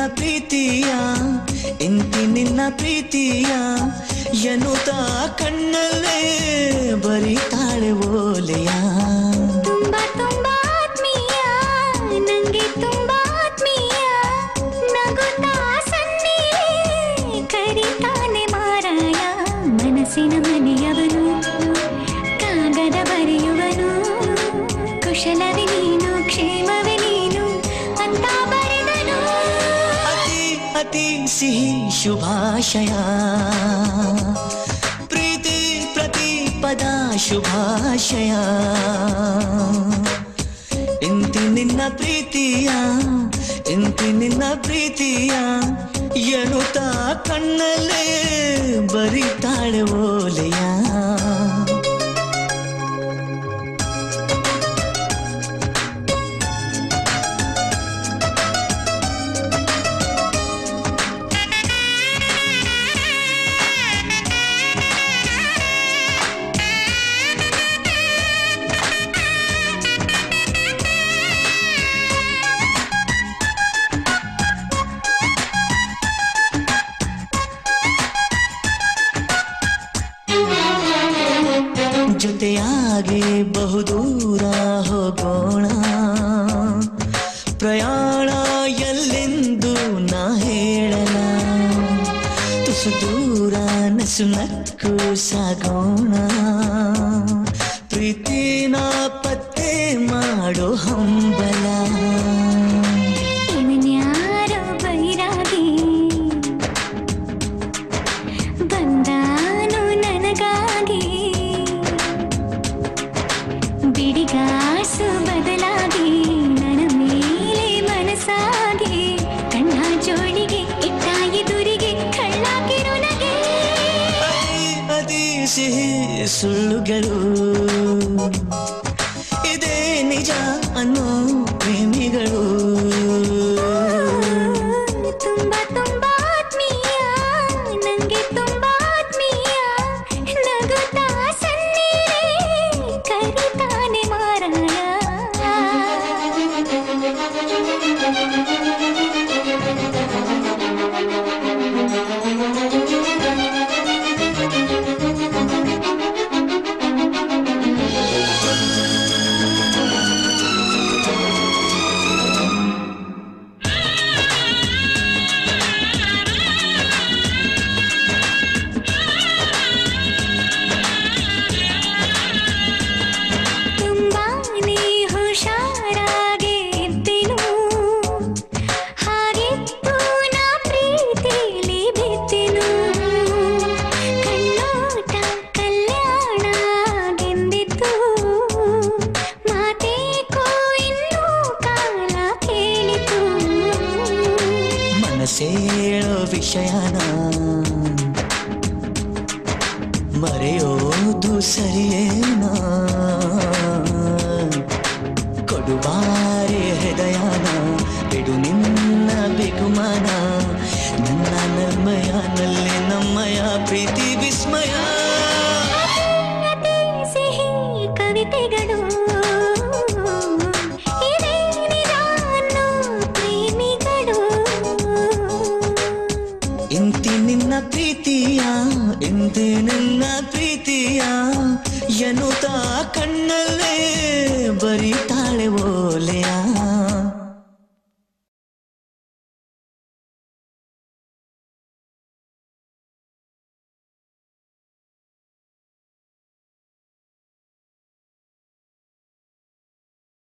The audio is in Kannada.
ಪ್ರೀತಿಯ ಇಂತಿ ನಿನ್ನ ಪ್ರೀತಿಯ ಎನ್ನುತ್ತಾ ಕಣ್ಣಲ್ಲೇ ಬರೀತಾಳೆ ಓಲೆಯ ತುಂಬಾ ತುಂಬಾ ಆತ್ಮೀಯ ನಂಗೆ ತುಂಬಾ ಆತ್ಮೀಯ ನಗುತ್ತಾ ಸನ್ನಿಲೇ ಕರಿತಾನೆ ಮಾರಾಯ ಮನಸ್ಸಿನ ಮನೆಯವನು ಕಾಗದ ಬರೆಯುವನು ಕುಶಲವೇ ನೀನು ಕ್ಷೇಮವೇ ನೀನು ಅಂತ ಬರೆದನು ಅತಿ ಅತಿ ಸಿಹಿ ಶುಭಾಶಯ ಪ್ರೀತಿ ಪ್ರತಿ ಪದ ಶುಭಾಶಯ ಇಂತಿ ನಿನ್ನ ಪ್ರೀತಿಯ ಇಂತಿ ನಿನ್ನ ಪ್ರೀತಿಯ ಎನ್ನುತ್ತಾ ಕಣ್ಣಲ್ಲೇ ಬರೀತಾಳೆ ಓಲೆಯ ಜೊತೆಯಾಗಿ ಬಹುದೂರ ಹೋಗೋಣ ಪ್ರಯಾಣ ಎಲ್ಲೆಂದು ನಾ ಹೇಳಲ ತುಸು ದೂರ ನಸು ನಕ್ಕು ಸಾಗೋಣ ಪ್ರೀತಿನ ಪತ್ತೆ ಮಾಡೋ ಹಂಬಲ ಇವನ್ಯಾರೋ ಬೈರಾಗಿ ಬಂದಾನು ನನಗಾಗಿ ಬಿಡಿಗಾಸು ಬದಲಾಗಿ ನನ್ನ ಮೇಲೆ ಮನಸ್ಸಾಗಿ ಕಣ್ಣ ಜೋಡಿಗೆ ಇಟ್ಟ ಎದುರಿಗೆ ಕಳ್ಳಾಕಿರು ನಗೆ ಅತಿ ಅತಿ ಸಿಹಿ ಸುಳ್ಳುಗಳು ಇದೇ ನಿಜ ಅನ್ನೋ ಪ್ರೇಮಿಗಳು ತುಂಬಾ ತುಂಬಾ ಆತ್ಮೀಯ ನಂಗೆ ತುಂಬಾ ಆತ್ಮೀಯ ನಗುತ್ತಾ ಸನ್ನಿಲೇ ಕರಿತಾನೆ ಮಾರಾಯ ತುಂಬಾನೇ ಹುಷಾರಾಗಿ ಇದ್ದೆನು ಹಾಗೆತ್ತು ನಾ ಪ್ರೀತಿಲಿ ಬಿದ್ದೆನು ಕಣ್ಣೋಟ ಕಲ್ಯಾಣ ಗೆಂದಿತ್ತು ಮಾತೇಕೋ ಇನ್ನೂ ಕಾಲ ಕೇಳಿತು ಮನಸ್ಸೇಳೋ ವಿಷಯನ ಮರೆಯೋದು ಸರಿಯೇನ ಕೊಡುಬಾರೆ ಹೃದಯನ ಬಿಡು ನಿನ್ನ ಬಿಗುಮಾನ ನನ್ನ ನಮ್ಮಯನಲ್ಲಿ ನಮ್ಮಯ ಪ್ರೀತಿ ವಿಸ್ಮಯ ಅತಿ ಸಿಹಿ ಕವಿತೆಗಳು ಇದೇ ನಿಜ ಅನ್ನೋ ಪ್ರೇಮಿಗಳು ಇಂತಿ ನಿನ್ನ ಪ್ರೀತಿಯ ಇಂತಿ ನಿನ್ನ ಪ್ರೀತಿಯ ಎನ್ನುತ್ತಾ ಕಣ್ಣಲ್ಲೇ ಬರೀತಾಳೆ ಓಲೆಯ